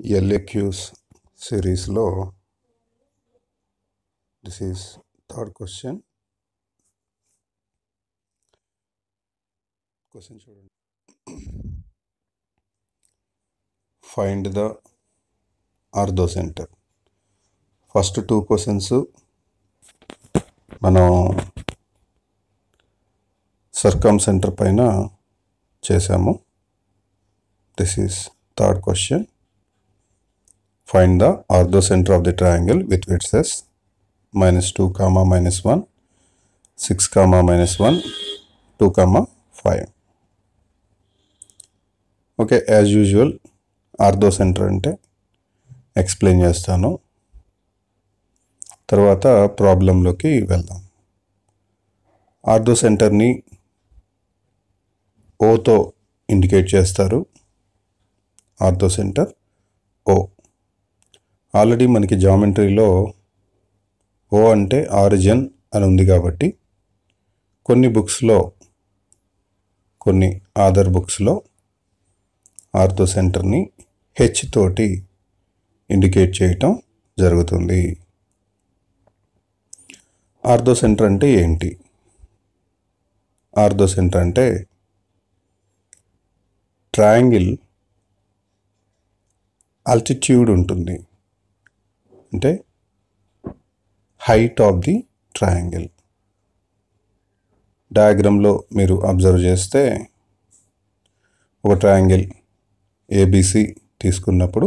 LAQs సిరీస్లో this is third question question చూడండి find the orthocentre first two questions మనం circumcentre పైన చేసాము this is third question find the ortho center of the triangle with vertices minus 2 comma minus 1 6 comma minus 1 2 comma 5 okay as usual orthocentre అంటే explain చేస్తాను తర్వాత ప్రాబ్లంలోకి వెళ్దాం ఆర్థో సెంటర్ని ఓతో ఇండికేట్ చేస్తారు ఆర్థో సెంటర్ ఓ ఆల్రెడీ మనకి జామెట్రీలో ఓ అంటే ఆరిజిన్ అని ఉంది కాబట్టి కొన్ని బుక్స్లో కొన్ని ఆదర్ బుక్స్లో ఆర్థో సెంటర్ని హెచ్ తోటి ఇండికేట్ చేయటం జరుగుతుంది ఆర్థో సెంటర్ అంటే ఏంటి ఆర్థో సెంటర్ అంటే ట్రయాంగిల్ ఆల్టిట్యూడ్ ఉంటుంది అంటే హైట్ ఆఫ్ ది ట్రయాంగిల్ డయాగ్రామ్లో మీరు అబ్జర్వ్ చేస్తే ఒక ట్రయాంగిల్ ఏబిసి తీసుకున్నప్పుడు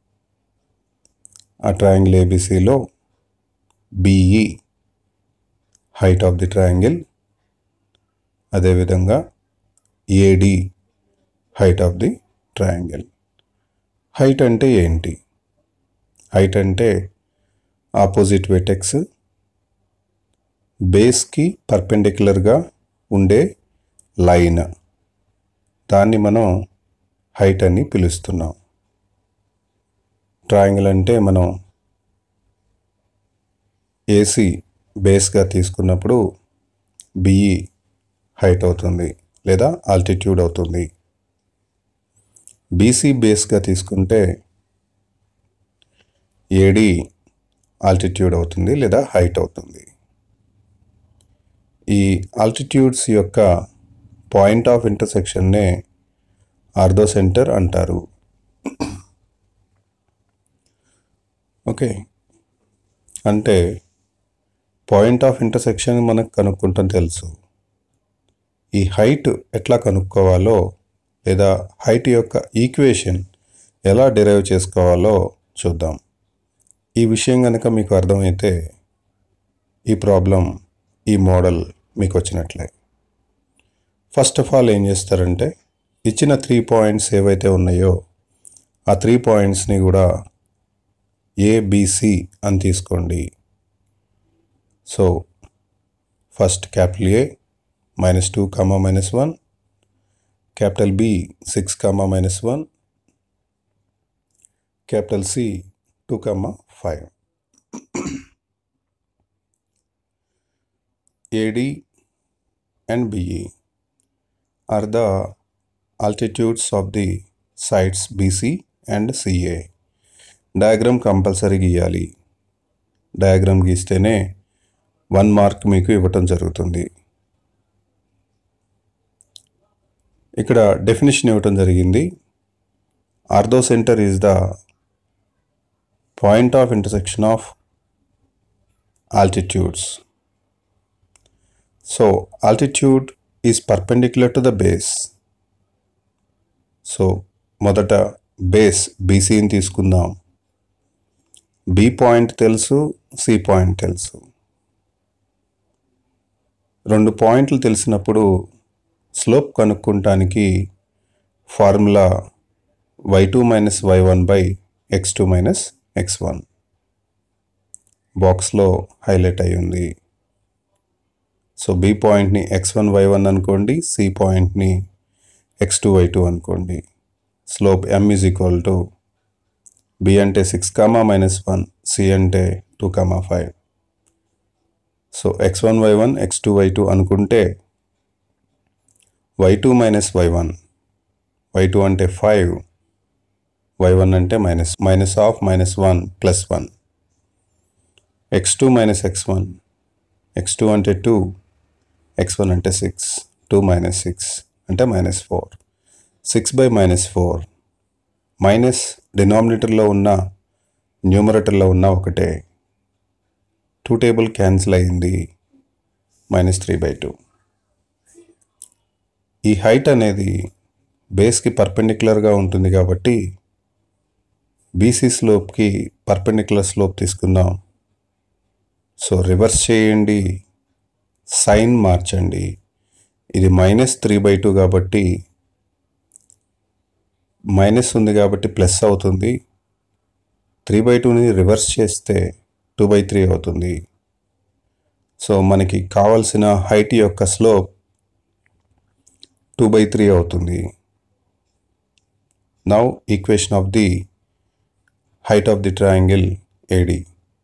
ఆ ట్రయాంగిల్ ఏబిసిలో BE height of the triangle అదేవిధంగా AD height of the triangle height అంటే ఏంటి హైట్ అంటే ఆపోజిట్ వెటెక్స్ బేస్కి పర్పెండిక్యులర్గా ఉండే లైన్ దాన్ని మనం హైట్ అని పిలుస్తున్నాం ట్రయాంగిల్ అంటే మనం ఏసీ బేస్గా తీసుకున్నప్పుడు బిఈ హైట్ అవుతుంది లేదా ఆల్టిట్యూడ్ అవుతుంది బీసీ బేస్గా తీసుకుంటే ఏడి ఆల్టిట్యూడ్ అవుతుంది లేదా హైట్ అవుతుంది ఈ ఆల్టిట్యూడ్స్ యొక్క పాయింట్ ఆఫ్ ఇంటర్సెక్షన్నే ఆర్థో సెంటర్ అంటారు ఓకే అంటే పాయింట్ ఆఫ్ ఇంటర్సెక్షన్ మనకు కనుక్కుంటాం తెలుసు ఈ హైట్ ఎట్లా కనుక్కోవాలో లేదా హైట్ యొక్క ఈక్వేషన్ ఎలా డిరైవ్ చేసుకోవాలో చూద్దాం ఈ విషయం కనుక మీకు అర్థమైతే ఈ ప్రాబ్లం ఈ మోడల్ మీకు వచ్చినట్లే ఫస్ట్ ఆఫ్ ఆల్ ఏం చేస్తారంటే ఇచ్చిన త్రీ పాయింట్స్ ఏవైతే ఉన్నాయో ఆ త్రీ పాయింట్స్ని కూడా ఏబిసి అని తీసుకోండి so first capital A minus two comma minus one capital B six comma minus one capital C two comma five AD and BE are the altitudes of the sides BC and CA diagram compulsory గీయాలి diagram గీస్తేనే one mark మీకు ఇవ్వటం జరుగుతుంది ఇక్కడ definition ఇవ్వటం జరిగింది orthocentre is the point of intersection of altitudes so altitude is perpendicular to the base so మొదట base బీసీని తీసుకుందాం బి పాయింట్ తెలుసు సి పాయింట్ తెలుసు రెండు పాయింట్లు తెలిసినప్పుడు స్లోప్ కనుక్కుంటానికి formula y two minus y one by x two minus x one బాక్స్లో highlight అయి ఉంది సో బి పాయింట్ని ఎక్స్ వన్ వై వన్ అనుకోండి సి పాయింట్ని ఎక్స్ టూ వై టూ అనుకోండి slope m is equal to B అంటే six comma minus one C అంటే two comma five so x one y one x two y two అనుకుంటే why two minus y one y two అంటే five y one అంటే minus minus of minus one plus one x two minus x one x two అంటే two x one అంటే six two minus six అంటే minus four six by minus four minus డినామినేటర్లో ఉన్న న్యూమరేటర్లో ఉన్న ఒకటే two table cancel అయింది minus three by two ఈ హైట్ అనేది బేస్కి పర్పెండిక్యులర్గా ఉంటుంది కాబట్టి బీసీ స్లోప్కి పర్పెండిక్యులర్ స్లోప్ తీసుకుందాం సో రివర్స్ చేయండి సైన్ మార్చండి ఇది మైనస్ త్రీ బై టూ కాబట్టి మైనస్ ఉంది కాబట్టి ప్లస్ అవుతుంది త్రీ బై టూని రివర్స్ చేస్తే టూ బై త్రీ అవుతుంది సో మనకి కావలసిన హైట్ యొక్క స్లోప్ టూ బై త్రీ అవుతుంది now equation of the height of the triangle AD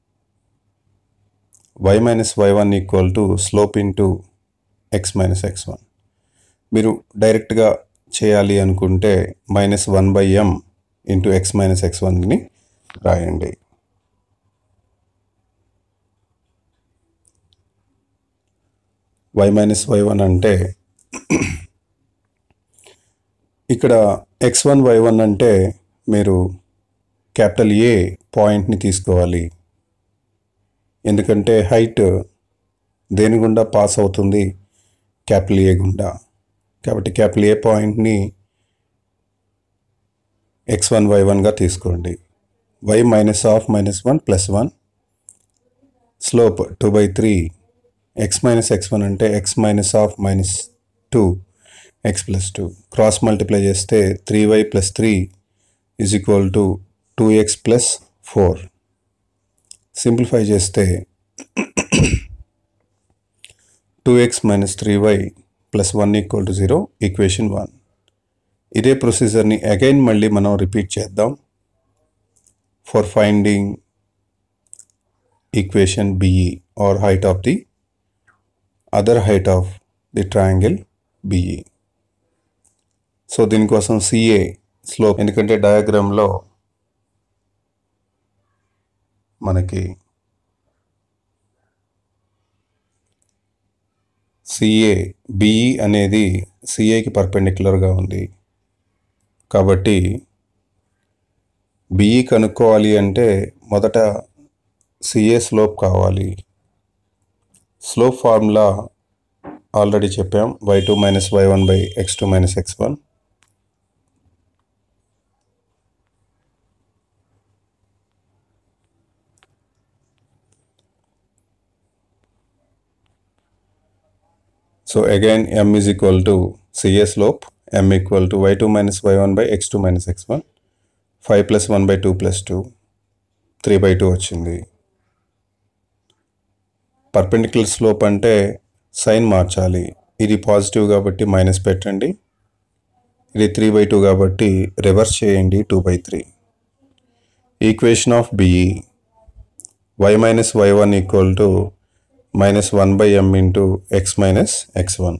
y minus y one equal to slope into x minus x one మీరు డైరెక్ట్గా చేయాలి అనుకుంటే minus one by m into x minus ఎక్స్ వన్ని రాయండి why minus y one అంటే ఇక్కడ X one y one అంటే మీరు క్యాపిటల్ ఏ పాయింట్ని తీసుకోవాలి ఎందుకంటే హైట్ దేని గుండా పాస్ అవుతుంది క్యాపిటల్ ఏ గుండా కాబట్టి క్యాపిటల్ ఏ పాయింట్ని ఎక్స్ వన్ వై వన్గా తీసుకోండి y minus of minus one plus one slope two by three x minus x one అంటే x minus of minus two x plus two cross multiply చేస్తే three y plus three is equal to two x plus four simplify చేస్తే two x minus three y plus one equal to zero equation one ఇదే ప్రొసీజర్ని again మళ్ళీ మనం repeat చేద్దాం for finding equation BE or height of the other height of the triangle BE so దీనికోసం CA slope ఎందుకంటే డయాగ్రామ్లో మనకి CA BE అనేది సిఏకి పర్పెండిక్యులర్గా ఉంది కాబట్టి బిఈ కనుక్కోవాలి అంటే మొదట సిఏ స్లోప్ కావాలి స్లోప్ ఫార్ములా ఆల్రెడీ చెప్పాం y two minus y one by x two minus x one So again m is equal to CA slope m equal to y2 minus y1 by x2 minus x1 5 plus 1 by 2 plus 2 3 by 2 వచ్చింది perpendicular slope అంటే sign మార్చాలి ఇది positive కాబట్టి minus పెట్టండి ఇది three by two కాబట్టి reverse చేయండి two by three equation of BE y minus y one equal to minus 1 by m into x minus x1.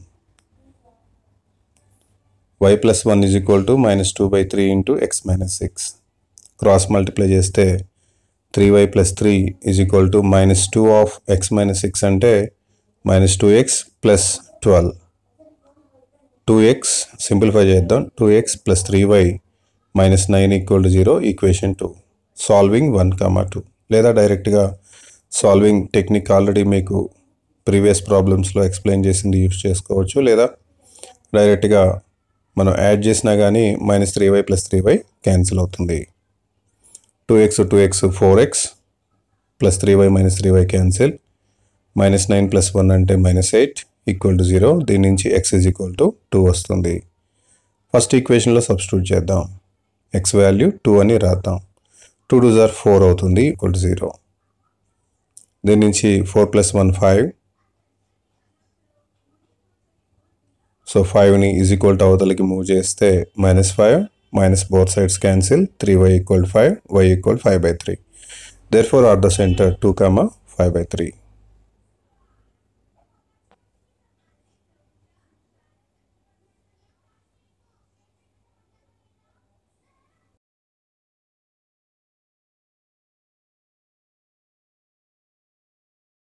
y plus 1 is equal to minus 2 by 3 into x minus 6. Cross multiply చేస్తే 3y plus 3 is equal to minus 2 of x minus 6 అంటే minus 2x plus 12. 2x simplify చేద్దాం 2x plus 3y minus 9 equal to 0 equation 2. Solving 1 comma 2 లేదా డైరెక్ట్గా solving technique already మీకు previous ప్రాబ్లమ్స్లో explain చేసింది use చేసుకోవచ్చు లేదా డైరెక్ట్గా మనం యాడ్ చేసినా కానీ minus three y plus three y cancel అవుతుంది two x two x four x plus three y minus three y cancel minus nine plus one అంటే minus eight equal to zero దీని నుంచి x is equal to two వస్తుంది first ఈక్వేషన్లో substitute చేద్దాం x value two అని రాద్దాం two two జార్ four అవుతుంది ఈక్వల్ టు జీరో దీని నుంచి four plus one five so ఫైవ్ని ఈజ్ ఈక్వల్ టు అవతలకి మూవ్ చేస్తే minus five minus both sides cancel three y equal five y equal five by three therefore are the centre two comma five by three